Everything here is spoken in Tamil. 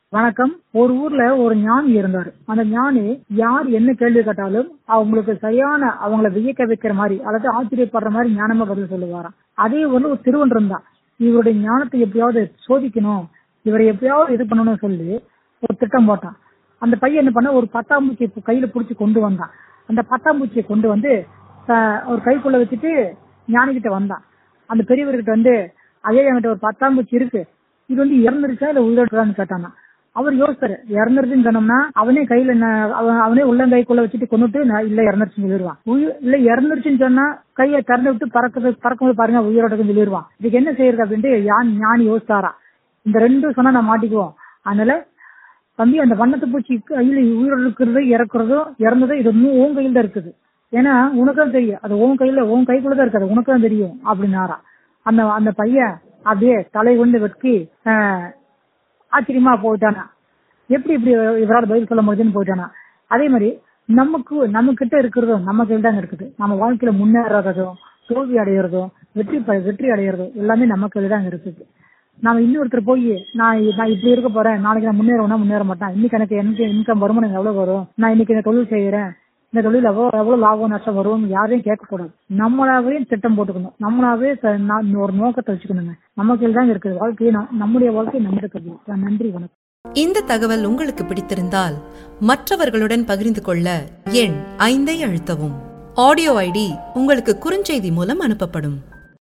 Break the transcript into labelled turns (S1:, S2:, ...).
S1: வணக்கம் ஒரு ஊர்ல ஒரு ஞானி இருந்தாரு அந்த ஞானி யார் என்ன கேள்வி கேட்டாலும் அவங்களுக்கு சரியான அவங்கள வியக்க வைக்கிற மாதிரி அதாவது ஆச்சரியப்படுற மாதிரி ஞானமா பதில் சொல்லுவாராம் அதே வந்து ஒரு திருவன் இருந்தா இவருடைய ஞானத்தை எப்படியாவது சோதிக்கணும் இவரை எப்படியாவது இது பண்ணணும்னு சொல்லி ஒரு திட்டம் போட்டான் அந்த பையன் என்ன பண்ண ஒரு பட்டாம்பூச்சி கையில புடிச்சு கொண்டு வந்தான் அந்த பட்டாம்பூச்சியை கொண்டு வந்து த- ஒரு கைக்குள்ள வச்சுட்டு ஞானி கிட்ட வந்தான் அந்த பெரியவர்கிட்ட வந்து அதே என்கிட்ட ஒரு பட்டாம்பூச்சி இருக்கு இது வந்து இறந்துருச்சா இல்ல உயிரோடுதான்னு கேட்டானா அவர் யோசிச்சாரு இறந்துருச்சுன்னு சொன்னோம்னா அவனே கையில ந- அவன் அவனே உள்ளங்கைக்குள்ள வச்சுட்டு கொண்டுட்டு நான் இல்ல இறந்துருச்சுன்னு சொல்லிடுவான் உயிர் இல்ல இறந்துருச்சுன்னு சொன்னா கையை திறந்து விட்டு பறக்கிறது பறக்கும்போது பாருங்க உயிரோட சொல்லிடுவான் இதுக்கு என்ன செய்யறது அப்படின்ட்டு யான் ஞானி யோசிச்சாரா இந்த ரெண்டும் சொன்னா நான் மாட்டிக்குவோம் அதனால தம்பி அந்த வண்ணத்து பூச்சி கையில உயிரோடு இருக்கிறது இறக்குறதும் இறந்ததும் இது இன்னும் உன் கையில தான் இருக்குது ஏன்னா உனக்கும் தெரியும் அது உன் கையில உன் கைக்குள்ள தான் இருக்குது உனக்கு தான் தெரியும் அப்படின்னாரா அந்த அந்த பையன் அப்படியே தலை கொண்டு வெட்கி ஆஹ், ஆச்சரியமா போயிட்டானா எப்படி இப்படி இவரால் பதில் சொல்ல முடியுதுன்னு போயிட்டானா அதே மாதிரி நமக்கு நம்ம கிட்ட இருக்கிறதும் நம்ம கையில் தான் இருக்குது நம்ம வாழ்க்கையில முன்னேறதும் தோல்வி அடையிறதும் வெற்றி ப- வெற்றி அடையிறதும் எல்லாமே நம்ம கையில் தான் இருக்குது நாம இன்னொருத்தர் போய் நான் இ- நான் இப்படி இருக்க போறேன் நாளைக்கு நான் முன்னேறவனா முன்னேற மாட்டேன் இன்னைக்கு எனக்கு எனக்கு இன்கம் வருமானம் எவ்வளவு வரும் நான் இன்னைக்கு இந்த தொழில் செய்யறேன் இந்த தொழில் எவ்வளவு எவ்வளவு லாபம் நஷ்டம் வரும் யாரையும் கேட்கக்கூடாது நம்மளாவே திட்டம் போட்டுக்கணும் நம்மளாவே ச- நா- ஒரு நோக்கத்தை வச்சுக்கணுங்க நம்ம கையில் தான் இருக்குது வாழ்க்கையை நம்- நம்முடைய வாழ்க்கை நம்ம கையில் நன்றி வணக்கம்
S2: இந்த தகவல் உங்களுக்கு பிடித்திருந்தால் மற்றவர்களுடன் பகிர்ந்து கொள்ள எண் ஐந்தை அழுத்தவும் ஆடியோ ஐடி உங்களுக்கு குறுஞ்செய்தி மூலம் அனுப்பப்படும்